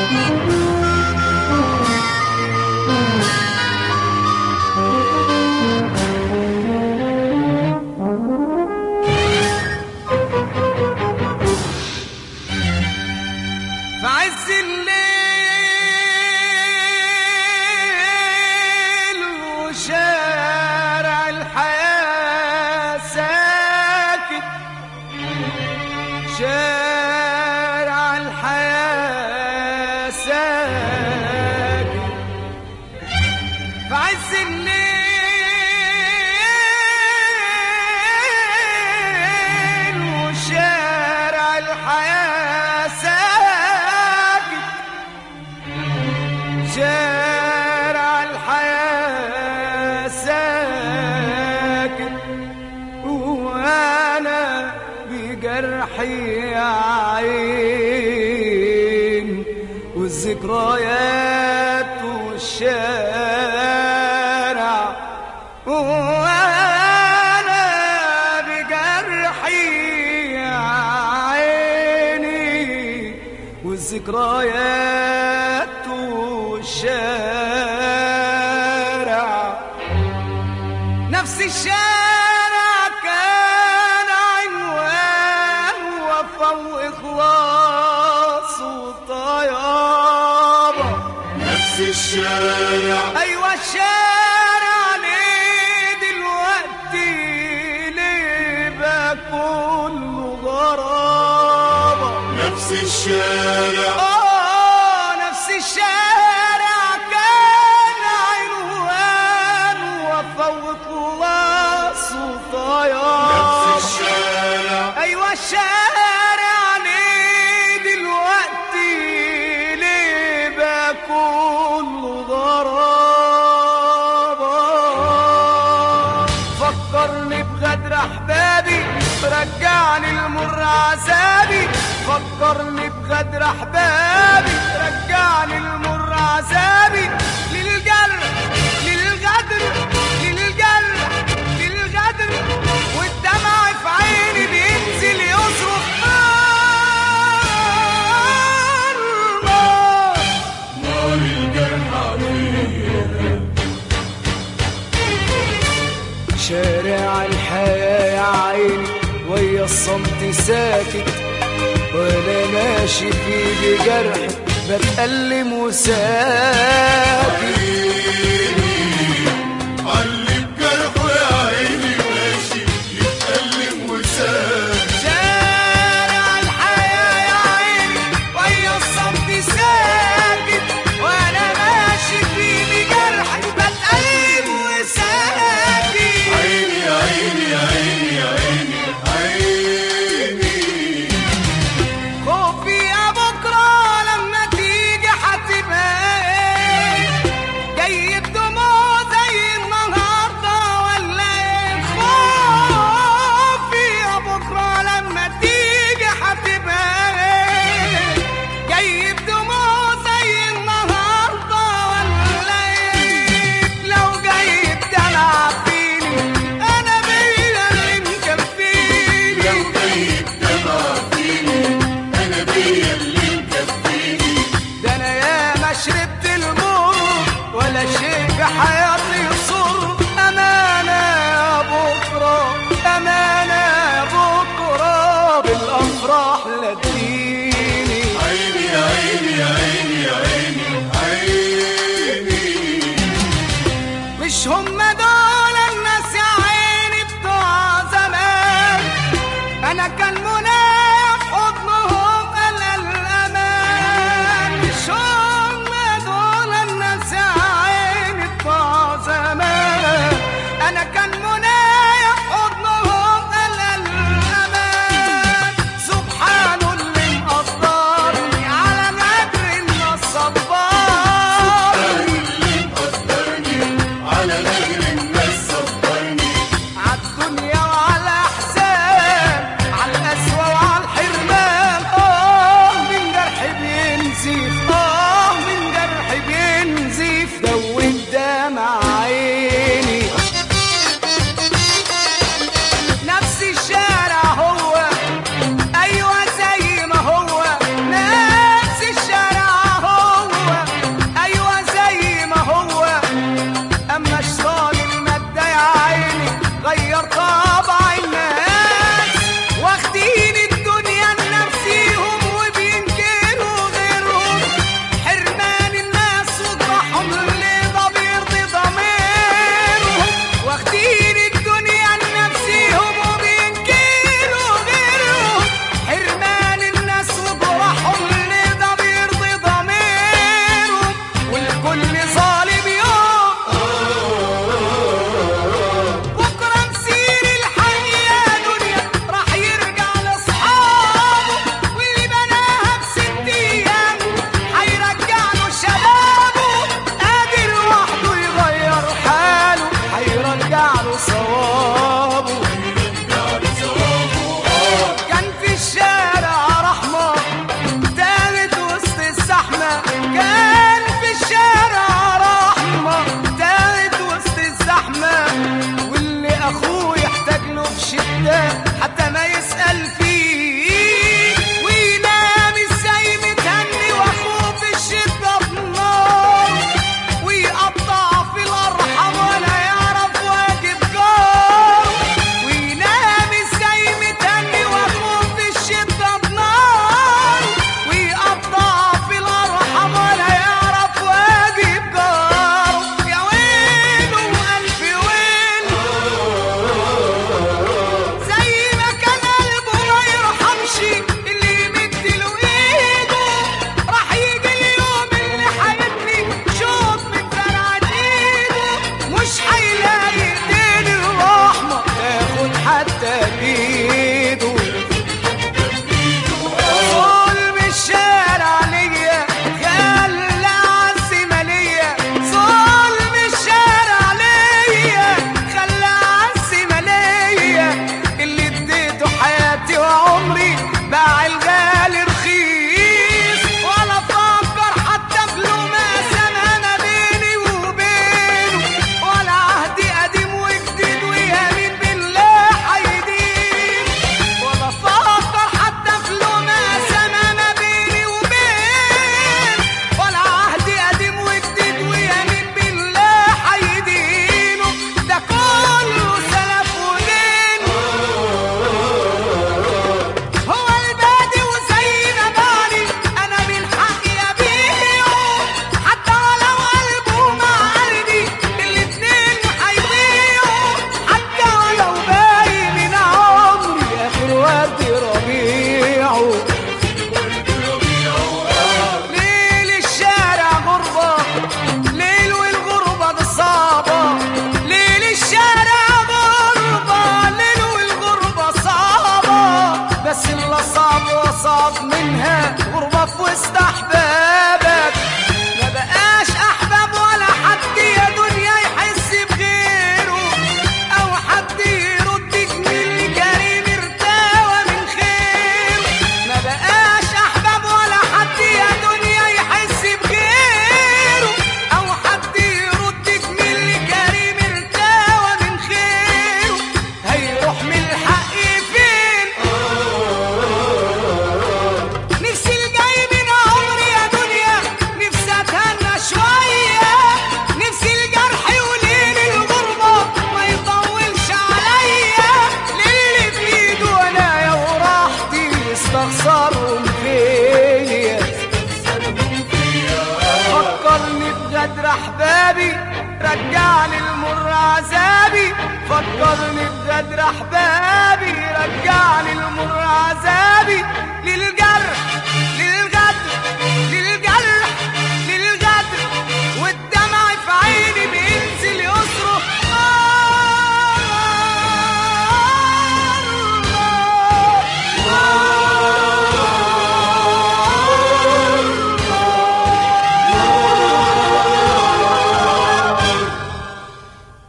في عز الليل وشارع الحياة ساكت شارع الحياة ساكت في عز الليل وشارع الحياة ساكت شارع الحياة ساكت وانا بجرحي عين والذكريات والشارع وانا بجرحي عيني والذكريات والشارع نفس الشارع كان عنوان وفا وإخلاص وطيابة نفس الشارع أيوة الشارع ليه دلوقتي ليه بقى كله غرابة نفس الشارع آه نفس الشارع كان عنوان وفا وإخلاص وطيابة نفس الشارع ايوه الشارع ليه دلوقتي ليه بقى كله غرابة فكرني بغدر احبابي رجعني المر عذابي فكرني بغدر احبابي رجعني المر عذابي للجرح للغدر للجرح للغدر والدمع في عيني بينزل يصرخ نار نار نار الجرح عليا شارع الحياة يا عيني ويا الصمت ساكت وانا ماشي فيه بجرح بتألم وساكت علم جرحه يا عيني ماشي يتألم وسام شارع الحياة يا عيني ويا الصمت ساكت وانا ماشي فيه بجرح بتألم وساكت عيني يا عيني يا عيني يا عيني عيني خوفي يا بكرة لما تيجي هتبقى جاي الدموع زي النهاردة ولا ايه خوفي يا بكرة لما تيجي هتبقى جاي الدموع زي النهاردة ولا ايه لو جاي الدلع فيني انا بيا اللي مكفيني لو جاي الدمع فيني انا بيا اللي مكفيني ده انا ياما شربت الموت ولا شيء في حياتي يصر امانه يا بكره امانه يا بكره بالافراح لا تجيني عيني يا عيني يا عيني يا عيني عيني مش هم دول الناس يا عيني بتوع زمان انا كان منايا في حضنهم انا الامان مش هم دول الناس يا عيني بتوع زمان انا كان منايا في حضنهم انا الامان سبحان اللي مقدرني على نادر الناس صبار اللي مقدرني على نجر الناس صبرني عالدنيا وعلى احزان على القسوة وعلى الحرمان اه من جرح بينزف اه من جرح بينزف دوب دمع عيني نفس الشارع هو ايوه زي ما هو نفس الشارع هو بغدر احبابي رجعني المر عذابي فكرني بغدر احبابي رجعني المر عذابي للجرح